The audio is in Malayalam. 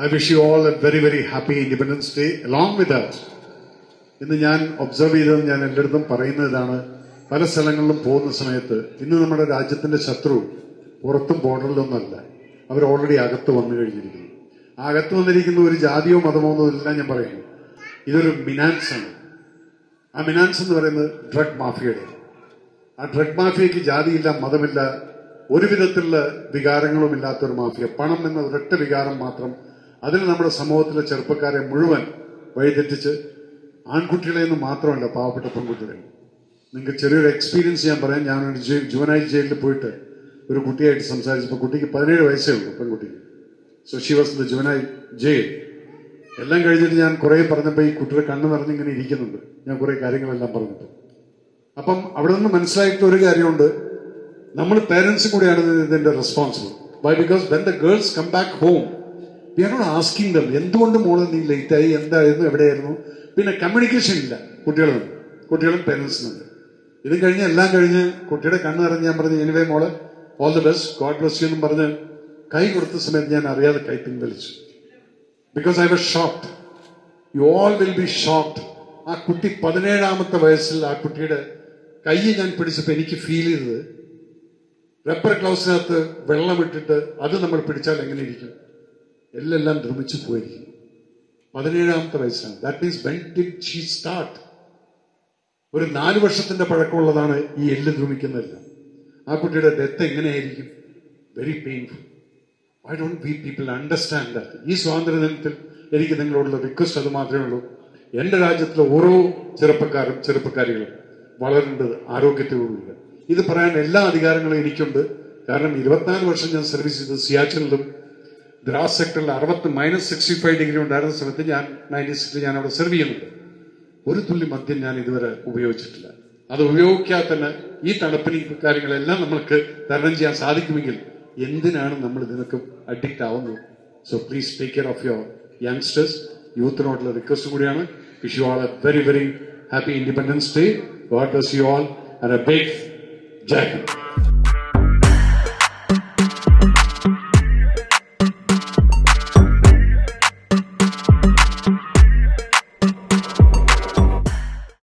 I wish you all a very, very happy Independence Day. Along with that, ഇന്ന് ഞാൻ ഒബ്സർവ് ചെയ്തത് ഞാൻ എല്ലായിടത്തും പറയുന്നതാണ് പല സ്ഥലങ്ങളിലും പോകുന്ന സമയത്ത് ഇന്ന് നമ്മുടെ രാജ്യത്തിന്റെ ശത്രു പുറത്തും ബോർഡറിലൊന്നല്ല അവർ ഓൾറെഡി അകത്ത് വന്നു കഴിഞ്ഞിരിക്കുന്നു ആ അകത്ത് വന്നിരിക്കുന്ന ഒരു ജാതിയോ മതമോ ഒന്നുമില്ല ഞാൻ പറയുന്നു ഇതൊരു മിനാൻസ് ആണ് ആ മിനാൻസ് എന്ന് പറയുന്നത് ഡ്രഗ് മാഫിയയുടെ ആ ഡ്രഗ് മാഫിയയ്ക്ക് ജാതിയില്ല മതമില്ല ഒരു വിധത്തിലുള്ള വികാരങ്ങളും ഇല്ലാത്ത ഒരു മാഫിയ പണം എന്ന ഒരൊറ്റ വികാരം മാത്രം അതിൽ നമ്മുടെ സമൂഹത്തിലെ ചെറുപ്പക്കാരെ മുഴുവൻ വഴിതെറ്റിച്ച് ആൺകുട്ടികളെ നിന്ന് മാത്രമല്ല പാവപ്പെട്ട പെൺകുട്ടികളെ നിങ്ങൾക്ക് ചെറിയൊരു എക്സ്പീരിയൻസ് ഞാൻ പറയാം ഞാൻ ഒരു ജുവനായി ജയിലിൽ പോയിട്ട് ഒരു കുട്ടിയായിട്ട് സംസാരിച്ചപ്പോൾ കുട്ടിക്ക് പതിനേഴ് വയസ്സേ ഉള്ളൂ പെൺകുട്ടിക്ക് so she was the juvenile jail എല്ലാം കഴിഞ്ഞിട്ട് ഞാൻ കുറെ പറഞ്ഞപ്പോൾ ഈ കുട്ടിയുടെ കണ്ണ് നിറഞ്ഞിങ്ങനെ ഇരിക്കുന്നുണ്ട് ഞാൻ കുറെ കാര്യങ്ങളെല്ലാം പറഞ്ഞപ്പോൾ അപ്പം അവിടെ നിന്ന് മനസ്സിലായിട്ട് ഒരു കാര്യമുണ്ട് നമ്മൾ പേരൻസ് കൂടെയാണ് ഇത് ഇതിന്റെ responsible why because when the girls come back home we are not asking them എന്തുകൊണ്ട് മോള് നീ ലേറ്റ് ആയി എന്തായിരുന്നു എവിടെയായിരുന്നു പിന്നെ കമ്മ്യൂണിക്കേഷൻ ഇല്ല കുട്ടികളും കുട്ടികളും പേരൻസിനുണ്ട് ഇത് കഴിഞ്ഞ് എല്ലാം കഴിഞ്ഞ് കുട്ടിയുടെ കണ്ണ് നിറഞ്ഞ് ഞാൻ പറഞ്ഞു എനിവേ മോള് all the best God bless you എന്നും പറഞ്ഞ് കൈ കൊടുത്ത സമയത്ത് ഞാൻ അറിയാതെ കൈ പിൻവലിച്ചു because I was shocked you all will be shocked ആ കുട്ടി പതിനേഴാമത്തെ വയസ്സിൽ ആ കുട്ടിയുടെ കൈ ഞാൻ പിടിച്ചപ്പോൾ എനിക്ക് ഫീൽ ചെയ്തത് റബ്ബർ ഗ്ലൗസിനകത്ത് വെള്ളമിട്ടിട്ട് അത് നമ്മൾ പിടിച്ചാൽ എങ്ങനെ ഇരിക്കും എല്ലാം ദ്രമിച്ചു പോയിരിക്കും പതിനേഴാമത്തെ വയസ്സാണ് that means when did she start ഒരു നാല് വർഷത്തിന്റെ പഴക്കമുള്ളതാണ് ഈ എല്ല് ദ്രമിക്കുന്നതെല്ലാം ആ കുട്ടിയുടെ ഡെത്ത് എങ്ങനെയായിരിക്കും very painful I don't we people understand that ഈ സ്വാതന്ത്ര്യ ദിനത്തിൽ എനിക്ക് നിങ്ങളോടുള്ള റിക്വസ്റ്റ് അത് മാത്രമേ ഉള്ളൂ എന്റെ രാജ്യത്തിലെ ഓരോ ചെറുപ്പക്കാരും ചെറുപ്പക്കാരികളും വളരേണ്ടത് ആരോഗ്യത്തോടുകൂടി ഇത് പറയാൻ എല്ലാ അധികാരങ്ങളും എനിക്കുണ്ട് കാരണം ഇരുപത്തിനാല് വർഷം ഞാൻ സർവീസ് ചെയ്തത് സിയാച്ചിനിലും ദ്രാസ് സെക്ടറിൽ അറുപത്തി മൈനസ് സിക്സ്റ്റി ഫൈവ് ഡിഗ്രി ഉണ്ടായിരുന്ന സമയത്ത് ഞാൻ നയൻറ്റി സിക്സിൽ ഞാൻ അവിടെ സെർവ് ചെയ്യുന്നുണ്ട് ഒരു തുള്ളി മദ്യം ഞാൻ ഇതുവരെ ഉപയോഗിച്ചിട്ടില്ല അത് ഉപയോഗിക്കാതെ തന്നെ ഈ തണുപ്പിന് ഈ കാര്യങ്ങളെല്ലാം നമ്മൾക്ക് തരണം ചെയ്യാൻ സാധിക്കുമെങ്കിൽ എന്തിനാണ് നമ്മൾ ഇതിനൊക്കെ അഡിക്റ്റ് ആവുന്നത് so please take care of your youngsters യൂത്തിനോടുള്ള റിക്വസ്റ്റ് കൂടിയാണ് wish you all a very very happy independence day God bless you all and a big Jai Hind